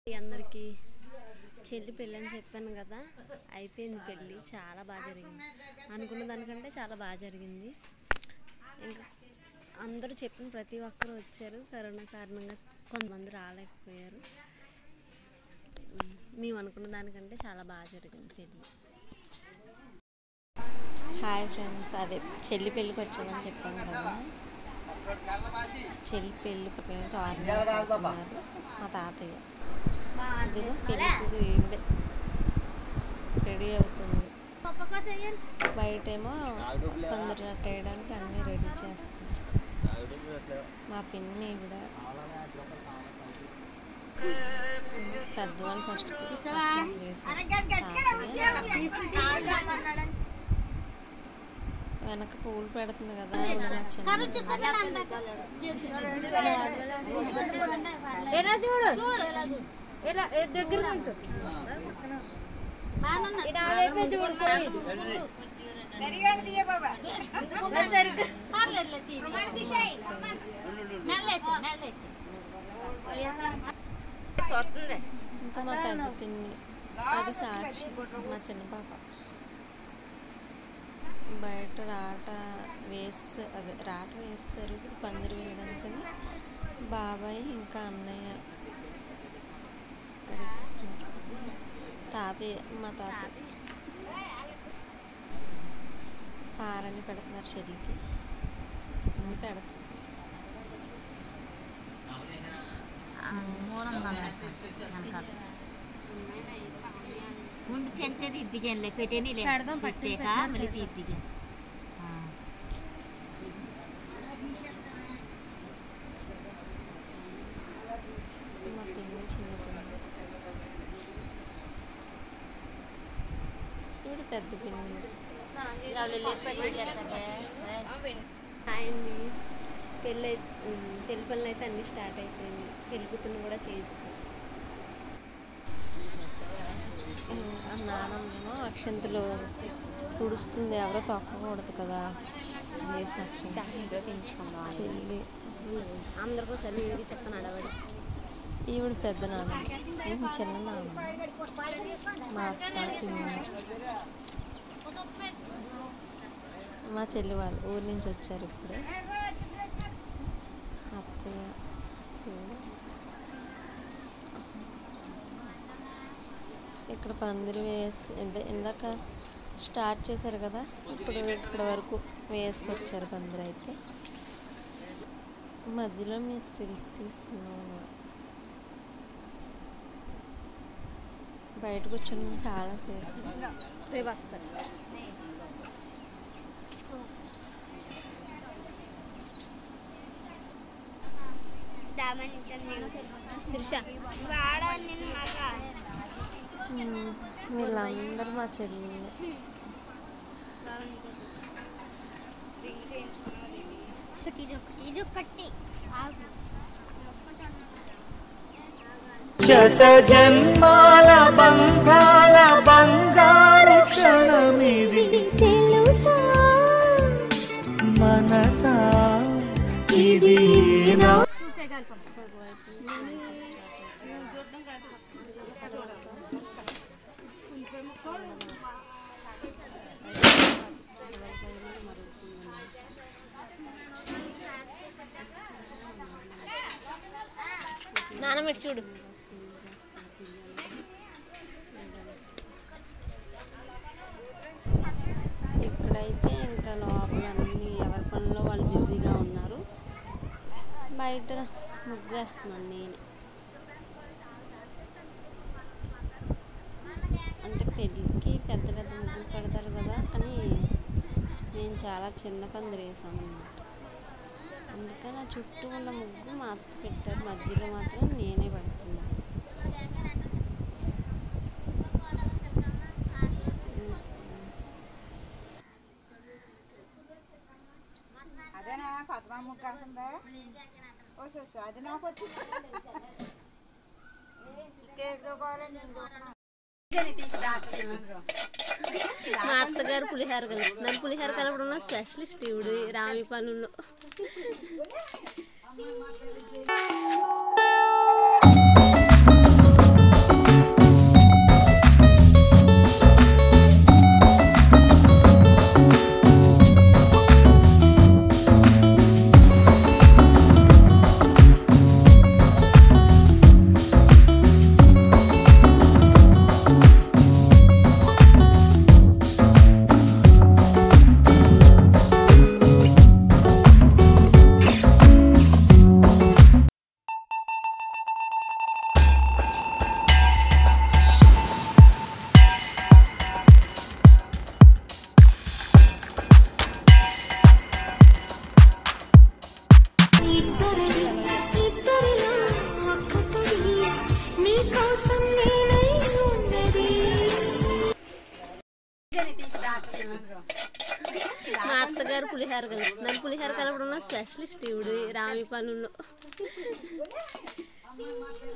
అందరికీ చెల్లి పెళ్ళి అని చెప్పాను కదా అయిపోయింది పెళ్ళి చాలా బాగా జరిగింది అనుకున్న దానికంటే చాలా బాగా జరిగింది ఇంకా అందరూ చెప్పిన ప్రతి ఒక్కరు వచ్చారు కరోనా కారణంగా కొంతమంది రాలేకపోయారు ఉమ్, మేము అనుకున్న దానికంటే చాలా బాగా జరిగింది పెళ్ళి హాయ్ ఫ్రెండ్స్ అదే చెల్లి పెళ్ళికి వచ్చామని చెప్పాను కదా చెల్లి పెళ్ళి పిల్లలతో ఆరు మా తాతయ్య ఇదిగో పెళ్ళికి ఈవిడే రెడీ అవుతుంది బయటేమో పందిరి వేయడానికి అన్నీ రెడీ చేస్తుంది మా పిన్ని ఈవిడ పెద్దవాళ్ళు ఫస్ట్ వెనక పూలు పెడుతుంది కదా ఈవిడ మా చిన్న ఎలా చూడు ఎలా దగ్గర ఉంచు ఇది ఆ వైపే చూడు పోయి. మరి సరిగ్గా ఇంకా మా పెద్ద పిన్ని అది సాక్షి మా చిన్న పాప బయట రాట వేసి అదే రాట వేస్తారు ఇప్పుడు పందిరి వేయడానికని బాబాయ్ ఇంకా అన్నయ్య రెడీ చేస్తున్నారు తాతయ్య మా తాతయ్య పారని పెడుతున్నారు చెల్లికి అన్ని పెడుతుంది ఉండి తెంచేది ఇద్దిగానులే పెట్టేనిలే పెట్టాక మళ్ళీ తీద్దిగా మా పిన్ని చిన్న పిన్ని ఇప్పుడు పెద్ద పిన్ని ఆయన్ని పెళ్ళి అయి- ఉమ్, పెళ్లి పనులు అయితే అన్నీ స్టార్ట్ అయిపోయింది పెళ్లి కూతురు కూడా చేసి ఇంకా నానమ్మేమో అక్షంతలు తుడుస్తుంది ఎవరో తొక్కకూడదు కదా వేసిన అక్షంత చెల్లి అందరికీ సరి చెప్తాను అడవడి ఈవిడ పెద్ద నాన్న ఈవిడ చిన్న నాన్న మా అత్త పిన్ని మా చెల్లి వాళ్ళు ఊరి నుంచి వచ్చారు ఇప్పుడే అత్తయ్య ఈవిడ. ఇక్కడ పందిరి వేసి ఇంద ఇందాక స్టార్ట్ చేశారు కదా ఇప్పుడు ఇక్కడ వరకు వేసుకొచ్చారు పందిరి అయితే మధ్యలో మేము స్టిల్స్ తీసుకున్నాం బయట కూర్చొని చాలాసేపు రేపు వస్తారు శిర్ష వాడాలి నేను మగా ఉమ్, వీళ్ళందరూ మా చెల్లి ఇది ఒకటి ఆగు శత జన్మాల బంగాల బంగారు క్షణమిది తెలుసా మనసా ఇది నా నానబెట్టి చూడు ఇక్కడైతే ఇంకా లోపల అన్ని ఎవరి పనిలో వాళ్ళు బిజీగా ఉన్నారు బయట ముగ్గేస్తున్నాను నేను అంటే పెళ్ళికి పెద్ద పెద్ద ముగ్గులు పెడతారు కదా కానీ నేను చాలా చిన్న పందిరి వేసాను అన్నమాట అందుకని ఆ చుట్టూ ఉన్న ముగ్గు మా అత్త పెట్టారు మధ్యలో మాత్రం నేనే పెడుతున్నాను అదేనా పద్మమ్మ కాకుండా ఓ చూసు అది నాకు వచ్చి కేక్ కావాలి నేను మా అత్తగారు పులిహార కలుపుతున్నారు పులిహార కలపడంలో స్పెషలిస్ట్ ఇవిడు రామి పనుల్లో ఇద్దరిని ఇద్దరిలో ఒక్కటి నీకోసం నేనై ఉన్నది మా అత్తగారు పులిహార కలుపుతున్నారు పులిహార కలపడంలో స్పెషలిస్ట్ ఇవిడు రామి పనుల్లో